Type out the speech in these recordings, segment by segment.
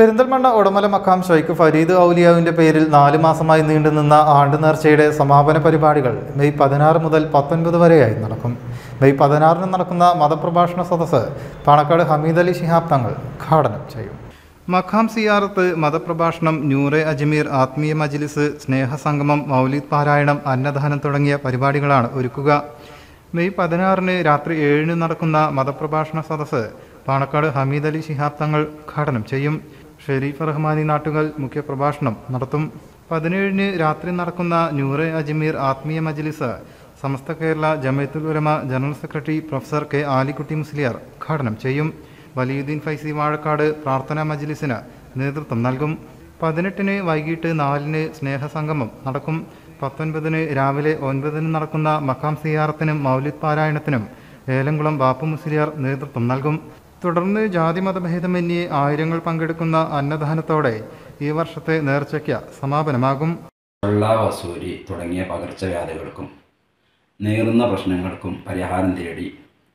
പെരിന്തൽമണ്ണ ഉടമല മക്കാം ഷൈഖ് ഫരീദ് ഔലിയാവിന്റെ പേരിൽ നാല് മാസമായി നീണ്ടുനിന്ന ആണ്ട് നേർച്ചയുടെ സമാപന പരിപാടികൾ മെയ് പതിനാറ് മുതൽ പത്തൊൻപത് വരെയായി നടക്കും മെയ് പതിനാറിന് നടക്കുന്ന മതപ്രഭാഷണ സദസ്സ് പാണക്കാട് ഹമീദ് അലി ശിഹാബ് തങ്ങൾ ഉദ്ഘാടനം ചെയ്യും മഖാം സിയാറത്ത് മതപ്രഭാഷണം ന്യൂറെ അജ്മീർ ആത്മീയ മജ്ലിസ് സ്നേഹസംഗമം മൗലിദ് പാരായണം അന്നദാനം തുടങ്ങിയ പരിപാടികളാണ് ഒരുക്കുക മെയ് പതിനാറിന് രാത്രി ഏഴിന് നടക്കുന്ന മതപ്രഭാഷണ സദസ്സ് പാണക്കാട് ഹമീദ് അലി ശിഹാബ് തങ്ങൾ ഉദ്ഘാടനം ചെയ്യും ഷെരീഫ് റഹ്മാനി നാട്ടുകൾ മുഖ്യപ്രഭാഷണം നടത്തും പതിനേഴിന് രാത്രി നടക്കുന്ന ന്യൂറെ അജ്മീർ ആത്മീയ മജ്ലിസ് Samastha Kerala Jamiyyathul Ulama general secretary professor K Alikutty Musliyar ഉദ്ഘാടനം ചെയ്യും വലിയുദ്ദീൻ ഫൈസി വാഴക്കാട് പ്രാർത്ഥനാ മജ്ലിസിന് നേതൃത്വം നൽകും പതിനെട്ടിന് വൈകിട്ട് നാലിന് സ്നേഹസംഗമം നടക്കും പത്തൊൻപതിന് രാവിലെ ഒൻപതിന് നടക്കുന്ന മക്കാം സിയാറത്തിനും മൗലിദ് പാരായണത്തിനും ഏലംകുളം ബാപ്പു മുസ്ലിയാർ നേതൃത്വം നൽകും തുടർന്ന് ജാതിമതഭേദമന്യേ ആയിരങ്ങൾ പങ്കെടുക്കുന്ന അന്നദാനത്തോടെ ഈ വർഷത്തെ നേർച്ചയ്ക്ക് സമാപനമാകും കൊള്ള വസൂരി തുടങ്ങിയ പകർച്ചവ്യാധികൾക്കും നേറുന്ന പ്രശ്നങ്ങൾക്കും പരിഹാരം തേടി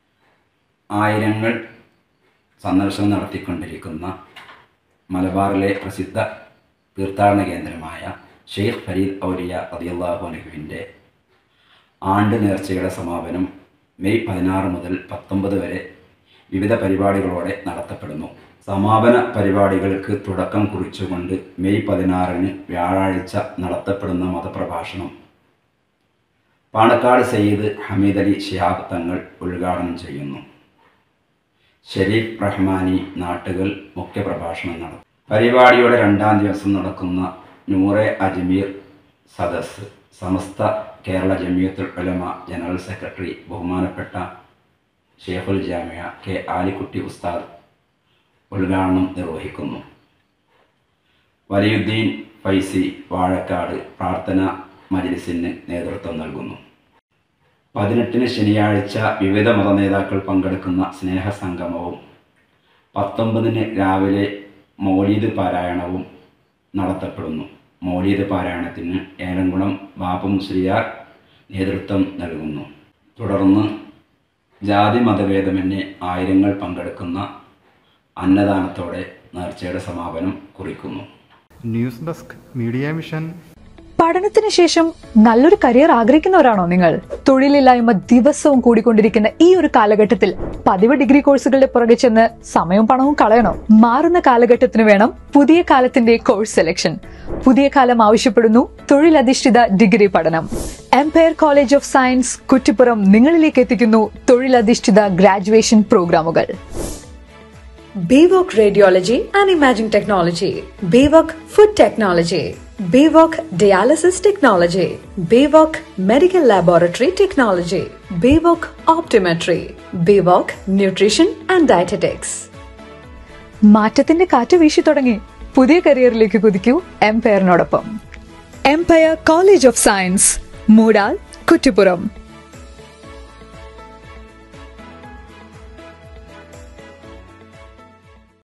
ആയിരങ്ങൾ സന്ദർശനം നടത്തിക്കൊണ്ടിരിക്കുന്ന മലബാറിലെ പ്രസിദ്ധ തീർത്ഥാടന കേന്ദ്രമായ ഷെയ്ഖ് ഫരീദ് ഔലിയ റതിയല്ലാഹു അനഹുവിൻ്റെ ആണ്ട് നേർച്ചയുടെ സമാപനം മെയ് പതിനാറ് മുതൽ പത്തൊമ്പത് വരെ വിവിധ പരിപാടികളോടെ നടത്തപ്പെടുന്നു സമാപന പരിപാടികൾക്ക് തുടക്കം കുറിച്ചുകൊണ്ട് മെയ് പതിനാറിന് വ്യാഴാഴ്ച നടത്തപ്പെടുന്ന മതപ്രഭാഷണം പാണക്കാട് സയ്യിദ് ഹമീദ് അലി ഷിഹാബ് തങ്ങൾ ഉദ്ഘാടനം ചെയ്യുന്നു ഷെരീഫ് റഹ്മാനി നാട്ടുകൾ മുഖ്യപ്രഭാഷണം നടത്തും പരിപാടിയുടെ രണ്ടാം ദിവസം നടക്കുന്ന നൂറെ അജ്മീർ സദസ് സമസ്ത കേരള ജമിയത്തുൽ ഉലമ ജനറൽ സെക്രട്ടറി ബഹുമാനപ്പെട്ട ഷേഖുൽ ജാമിയ കെ ആലിക്കുട്ടി ഉസ്താദ് ഉദ്ഘാടനം നിർവഹിക്കുന്നു വലിയുദ്ദീൻ ഫൈസി വാഴക്കാട് പ്രാർത്ഥന മജ്ലിസിന് നേതൃത്വം നൽകുന്നു പതിനെട്ടിന് ശനിയാഴ്ച വിവിധ മതനേതാക്കൾ പങ്കെടുക്കുന്ന സ്നേഹസംഗമവും പത്തൊമ്പതിന് രാവിലെ മൗലീദ് പാരായണവും നടത്തപ്പെടുന്നു മൗലീദ് പാരായണത്തിന് ഏലംകുളം ബാപ്പു മുസ്ലിയാർ നേതൃത്വം നൽകുന്നു തുടർന്ന് ജാതി മതഭേദമന്യേ ആയിരങ്ങൾ പങ്കെടുക്കുന്ന അന്നദാനത്തോടെ നേർച്ചയുടെ സമാപനം കുറിക്കുന്നു ന്യൂസ് ഡെസ്ക് മീഡിയ മിഷൻ പഠനത്തിന് ശേഷം നല്ലൊരു കരിയർ ആഗ്രഹിക്കുന്നവരാണോ നിങ്ങൾ തൊഴിലില്ലായ്മ ദിവസവും കൂടിക്കൊണ്ടിരിക്കുന്ന ഈ ഒരു കാലഘട്ടത്തിൽ പതിവ് ഡിഗ്രി കോഴ്സുകളുടെ പുറകെ ചെന്ന് സമയവും പണവും കളയണോ മാറുന്ന കാലഘട്ടത്തിന് വേണം പുതിയ കാലത്തിന്റെ കോഴ്സ് സെലക്ഷൻ പുതിയ കാലം ആവശ്യപ്പെടുന്നു തൊഴിലധിഷ്ഠിത ഡിഗ്രി പഠനം Empire college of science Kuttippuram നിങ്ങളിലേക്ക് എത്തിക്കുന്നു തൊഴിലധിഷ്ഠിത ഗ്രാജുവേഷൻ പ്രോഗ്രാമുകൾ Baywalk Radiology and Imaging Technology, Baywalk Food Technology, Baywalk Dialysis Technology, Baywalk Medical Laboratory Technology, Baywalk Optometry, Baywalk Nutrition and Dietetics. മാറ്റത്തിന്റെ കാറ്റ് വീശി തുടങ്ങി പുതിയ കരിയറിലേക്ക് കുതിക്കൂ എംപയറിനോടൊപ്പം Empire college of science Moodal Kuttippuram